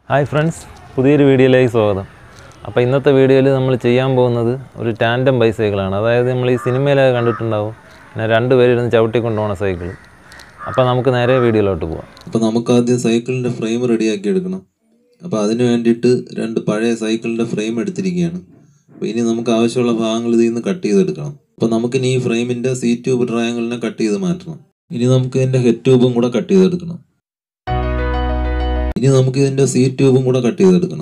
hi friends പുതിയൊരു വീഡിയോയിലേക്ക് സ്വാഗതം അപ്പോൾ ഇന്നത്തെ വീഡിയോയിൽ നമ്മൾ ചെയ്യാൻ പോകുന്നത് ഒരു ടാൻഡം ബൈസൈക്കിളാണ് അതായത് നമ്മൾ ഈ സിനിമയിലൊക്കെ കണ്ടിട്ടുണ്ടാവും പിന്നെ രണ്ട് പേരിരുന്ന് ചവിട്ടിക്കൊണ്ട് പോണ സൈക്കിൾ അപ്പോൾ നമുക്ക് നേരെ വീഡിയോയിലോട്ട് പോവാം അപ്പോൾ നമുക്ക് ആദ്യം സൈക്കിളിൻ്റെ ഫ്രെയിം റെഡിയാക്കി എടുക്കണം അപ്പോൾ അതിന് വേണ്ടിയിട്ട് രണ്ട് പഴയ സൈക്കിളിൻ്റെ ഫ്രെയിം എടുത്തിരിക്കുകയാണ് അപ്പോൾ ഇനി നമുക്ക് ആവശ്യമുള്ള ഭാഗങ്ങൾ ഇതിൽ നിന്ന് കട്ട് ചെയ്തെടുക്കണം അപ്പോൾ നമുക്കിനി ഈ ഫ്രെയിമിൻ്റെ സീ ട്യൂബ് ട്രയാങ്കിളിനെ കട്ട് ചെയ്ത് മാറ്റണം ഇനി നമുക്ക് ഇതിൻ്റെ ഹെഡ് ട്യൂബും കൂടെ കട്ട് ചെയ്തെടുക്കണം ഇനി നമുക്ക് ഇതിൻ്റെ സീ ട്യൂബും കൂടെ കട്ട് ചെയ്തെടുക്കണം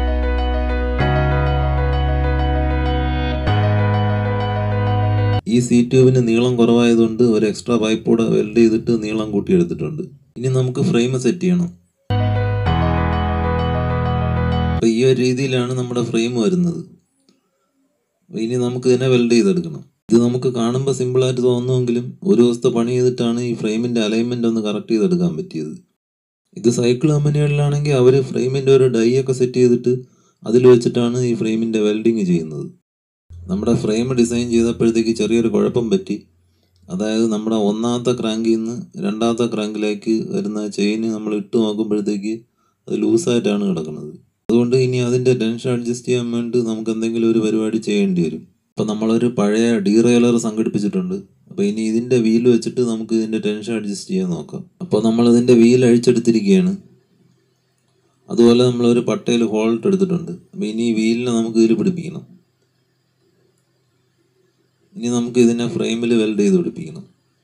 ഈ സീ ട്യൂബിന് നീളം കുറവായതുകൊണ്ട് ഒരു എക്സ്ട്രാ പൈപ്പ് കൂടെ വെൽഡ് ചെയ്തിട്ട് നീളം കൂട്ടിയെടുത്തിട്ടുണ്ട് ഇനി നമുക്ക് ഫ്രെയിം സെറ്റ് ചെയ്യണം അപ്പൊ ഈ ഒരു രീതിയിലാണ് നമ്മുടെ ഫ്രെയിം വരുന്നത് അപ്പൊ ഇനി നമുക്ക് ഇതിനെ വെൽഡ് ചെയ്തെടുക്കണം ഇത് നമുക്ക് കാണുമ്പോൾ സിമ്പിളായിട്ട് തോന്നുമെങ്കിലും ഒരു ദിവസത്തെ പണി ചെയ്തിട്ടാണ് ഈ ഫ്രെയിമിന്റെ അലൈൻമെന്റ് ഒന്ന് കറക്റ്റ് ചെയ്തെടുക്കാൻ പറ്റിയത് ഇത് സൈക്കിൾ കമ്പനികളിലാണെങ്കിൽ അവർ ഫ്രെയിമിന്റെ ഒരു ഡൈ ഒക്കെ സെറ്റ് ചെയ്തിട്ട് അതിൽ വെച്ചിട്ടാണ് ഈ ഫ്രെയിമിന്റെ വെൽഡിങ് ചെയ്യുന്നത് നമ്മുടെ ഫ്രെയിം ഡിസൈൻ ചെയ്തപ്പോഴത്തേക്ക് ചെറിയൊരു കുഴപ്പം പറ്റി അതായത് നമ്മുടെ ഒന്നാമത്തെ ക്രാങ്കിൽ നിന്ന് രണ്ടാമത്തെ ക്രാങ്കിലേക്ക് വരുന്ന ചെയിൻ നമ്മൾ ഇട്ട് നോക്കുമ്പോഴത്തേക്ക് അത് ലൂസായിട്ടാണ് കിടക്കുന്നത് അതുകൊണ്ട് ഇനി അതിൻ്റെ ടെൻഷൻ അഡ്ജസ്റ്റ് ചെയ്യാൻ വേണ്ടി നമുക്ക് എന്തെങ്കിലും ഒരു പരിപാടി ചെയ്യേണ്ടി വരും അപ്പോൾ നമ്മളൊരു പഴയ ഡീറെയിലർ സംഘടിപ്പിച്ചിട്ടുണ്ട് അപ്പോൾ ഇനി ഇതിൻ്റെ വീൽ വെച്ചിട്ട് നമുക്ക് ഇതിൻ്റെ ടെൻഷൻ അഡ്ജസ്റ്റ് ചെയ്യാൻ നോക്കാം അപ്പോൾ നമ്മൾ ഇതിൻ്റെ വീൽ അഴിച്ചെടുത്തിരിക്കുകയാണ് അതുപോലെ നമ്മളൊരു പട്ടയിൽ ഹോൾട്ട് എടുത്തിട്ടുണ്ട് അപ്പോൾ ഇനി ഈ വീലിനെ നമുക്ക് ഇതിൽ പിടിപ്പിക്കണം ഇനി നമുക്ക് ഇതിനെ ഫ്രെയിമിൽ വെൽഡ് ചെയ്ത് പിടിപ്പിക്കണം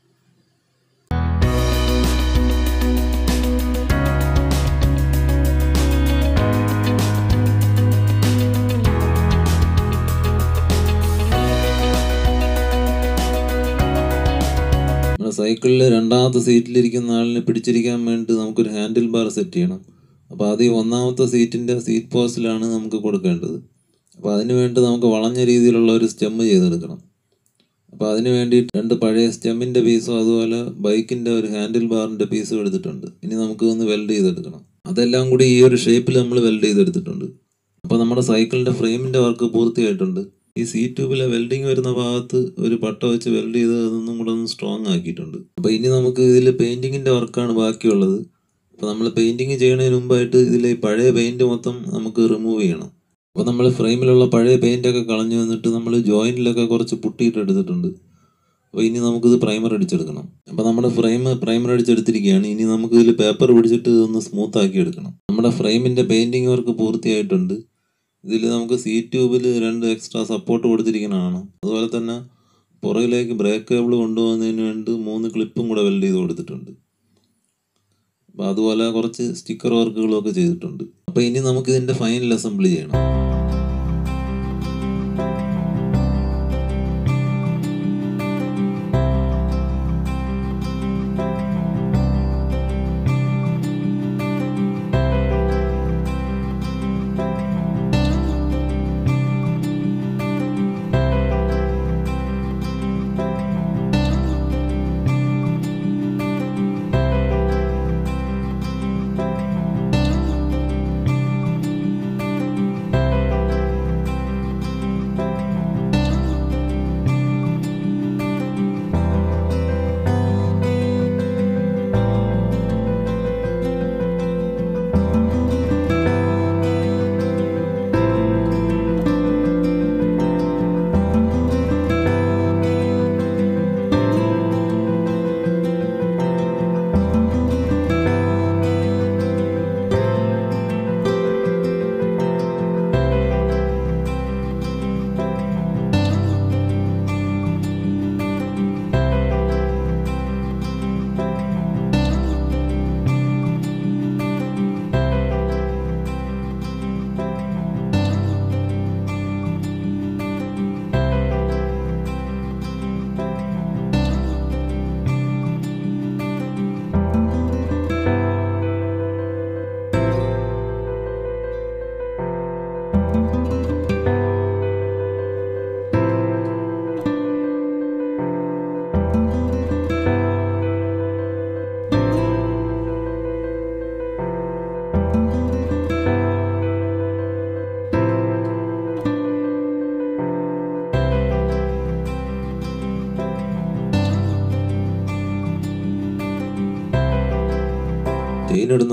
നമ്മുടെ സൈക്കിളിലെ രണ്ടാമത്തെ സീറ്റിലിരിക്കുന്ന ആളിനെ പിടിച്ചിരിക്കാൻ വേണ്ടി നമുക്കൊരു ഹാൻഡിൽ ബാർ സെറ്റ് ചെയ്യണം അപ്പോൾ അത് ഈ ഒന്നാമത്തെ സീറ്റിൻ്റെ സീറ്റ് പോസ്റ്റിലാണ് നമുക്ക് കൊടുക്കേണ്ടത് അപ്പോൾ അതിന് വേണ്ടി നമുക്ക് വളഞ്ഞ രീതിയിലുള്ള ഒരു സ്റ്റെമ്മ് ചെയ്തെടുക്കണം അപ്പോൾ അതിന് വേണ്ടിയിട്ട് രണ്ട് പഴയ സ്റ്റെമ്മിൻ്റെ പീസും അതുപോലെ ബൈക്കിൻ്റെ ഒരു ഹാൻഡിൽ ബാറിൻ്റെ പീസും എടുത്തിട്ടുണ്ട് ഇനി നമുക്ക് ഒന്ന് വെൽഡ് ചെയ്തെടുക്കണം അതെല്ലാം കൂടി ഈ ഒരു ഷേപ്പിൽ നമ്മൾ വെൽഡ് ചെയ്തെടുത്തിട്ടുണ്ട് അപ്പോൾ നമ്മുടെ സൈക്കിളിൻ്റെ ഫ്രെയിമിൻ്റെ വർക്ക് പൂർത്തിയായിട്ടുണ്ട് ഈ സീ ട്യൂബിലെ വെൽഡിങ് വരുന്ന ഭാഗത്ത് ഒരു പട്ട വെച്ച് വെൽഡ് ചെയ്ത് അതൊന്നും കൂടെ ഒന്ന് സ്ട്രോങ് ആക്കിയിട്ടുണ്ട് അപ്പോൾ ഇനി നമുക്ക് ഇതിൽ പെയിൻറ്റിങ്ങിൻ്റെ വർക്കാണ് ബാക്കിയുള്ളത് അപ്പോൾ നമ്മൾ പെയിൻറ്റിങ് ചെയ്യുന്നതിന് മുമ്പായിട്ട് ഇതിലെ ഈ പഴയ പെയിൻറ്റ് മൊത്തം നമുക്ക് റിമൂവ് ചെയ്യണം അപ്പോൾ നമ്മൾ ഫ്രെയിമിലുള്ള പഴയ പെയിൻ്റൊക്കെ കളഞ്ഞു വന്നിട്ട് നമ്മൾ ജോയിൻറ്റിലൊക്കെ കുറച്ച് പുട്ടിയിട്ട് എടുത്തിട്ടുണ്ട് അപ്പോൾ ഇനി നമുക്കിത് പ്രൈമർ അടിച്ചെടുക്കണം അപ്പോൾ നമ്മുടെ ഫ്രെയിം പ്രൈമർ അടിച്ചെടുത്തിരിക്കുകയാണ് ഇനി നമുക്ക് ഇതിൽ പേപ്പർ പിടിച്ചിട്ട് ഒന്ന് സ്മൂത്ത് ആക്കി എടുക്കണം നമ്മുടെ ഫ്രെയിമിൻ്റെ പെയിൻറ്റിങ് വർക്ക് പൂർത്തിയായിട്ടുണ്ട് ഇതിൽ നമുക്ക് സീ ട്യൂബിൽ രണ്ട് എക്സ്ട്രാ സപ്പോർട്ട് കൊടുത്തിരിക്കുന്നതാണ് അതുപോലെ തന്നെ പുറകിലേക്ക് ബ്രേക്ക് കേബിൾ കൊണ്ടുപോകുന്നതിന് വേണ്ടി മൂന്ന് ക്ലിപ്പും കൂടെ വെൽഡ് ചെയ്ത് കൊടുത്തിട്ടുണ്ട് അപ്പോൾ അതുപോലെ കുറച്ച് സ്റ്റിക്കർ വർക്കുകളും ഒക്കെ ചെയ്തിട്ടുണ്ട് അപ്പോൾ ഇനി നമുക്ക് ഇതിൻ്റെ ഫൈനൽ അസംബ്ലി ചെയ്യണം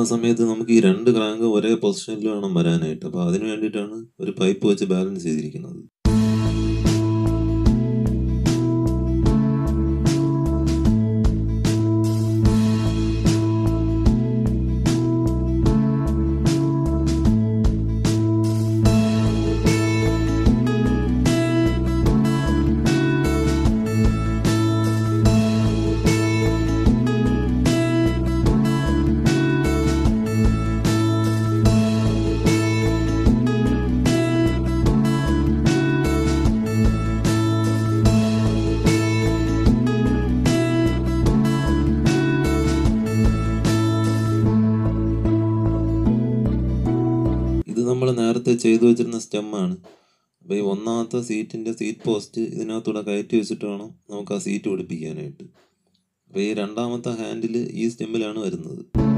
വരുന്ന സമയത്ത് നമുക്ക് ഈ രണ്ട് ക്രാങ്ക് ഒരേ പൊസിഷനിൽ വേണം വരാനായിട്ട് അപ്പോൾ അതിന് വേണ്ടിയിട്ടാണ് ഒരു പൈപ്പ് വെച്ച് ബാലൻസ് ചെയ്തിരിക്കുന്നത് ഇത് നമ്മൾ നേരത്തെ ചെയ്തു വെച്ചിരുന്ന സ്റ്റെമ്മാണ് അപ്പോൾ ഈ ഒന്നാമത്തെ സീറ്റിൻ്റെ സീറ്റ് പോസ്റ്റ് ഇതിനകത്തൂടെ കയറ്റി വെച്ചിട്ട് വേണം നമുക്ക് ആ സീറ്റ് പിടിപ്പിക്കാനായിട്ട് അപ്പോൾ ഈ രണ്ടാമത്തെ ഹാൻഡിൽ ഈ സ്റ്റെമ്മിലാണ് വരുന്നത്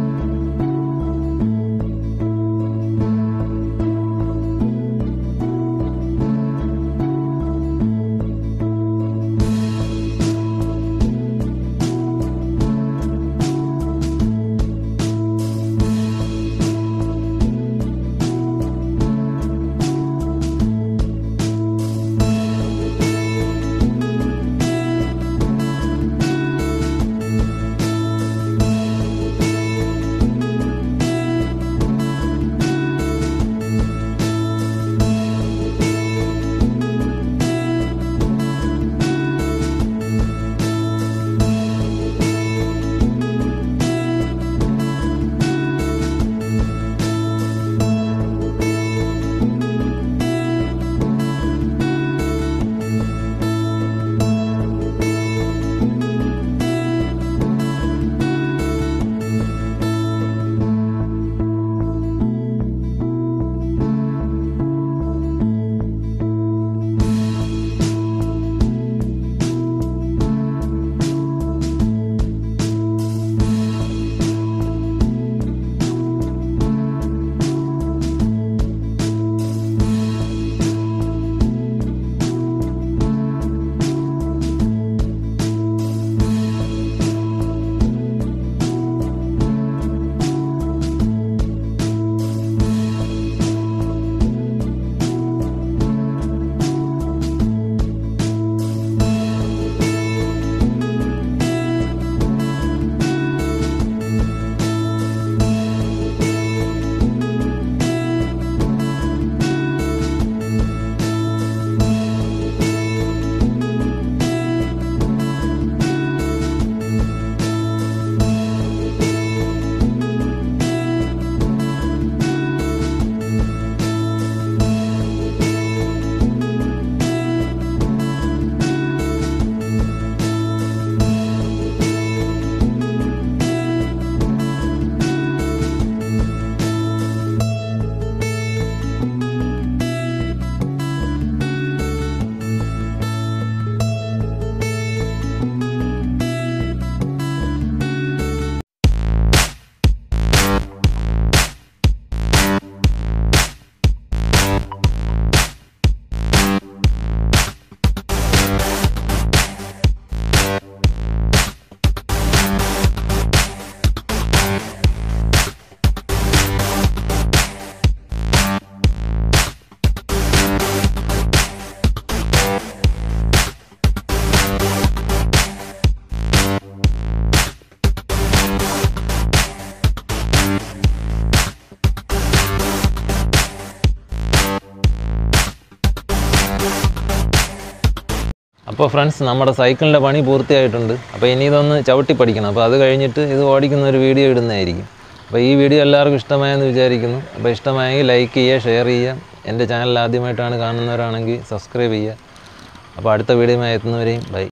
അപ്പോൾ ഫ്രണ്ട്സ് നമ്മുടെ സൈക്കിളിൻ്റെ പണി പൂർത്തിയായിട്ടുണ്ട് അപ്പോൾ ഇനി ഇതൊന്ന് ചവിട്ടി പഠിക്കണം അപ്പോൾ അത് കഴിഞ്ഞിട്ട് ഇത് ഓടിക്കുന്ന ഒരു വീഡിയോ ഇടുന്നതായിരിക്കും അപ്പോൾ ഈ വീഡിയോ എല്ലാവർക്കും ഇഷ്ടമായെന്ന് വിചാരിക്കുന്നു അപ്പോൾ ഇഷ്ടമായെങ്കിൽ ലൈക്ക് ചെയ്യുക ഷെയർ ചെയ്യുക എൻ്റെ ചാനൽ ആദ്യമായിട്ടാണ് കാണുന്നവരാണെങ്കിൽ സബ്സ്ക്രൈബ് ചെയ്യുക അപ്പോൾ അടുത്ത വീഡിയോയുമായി എത്തുന്നവരെയും ബൈ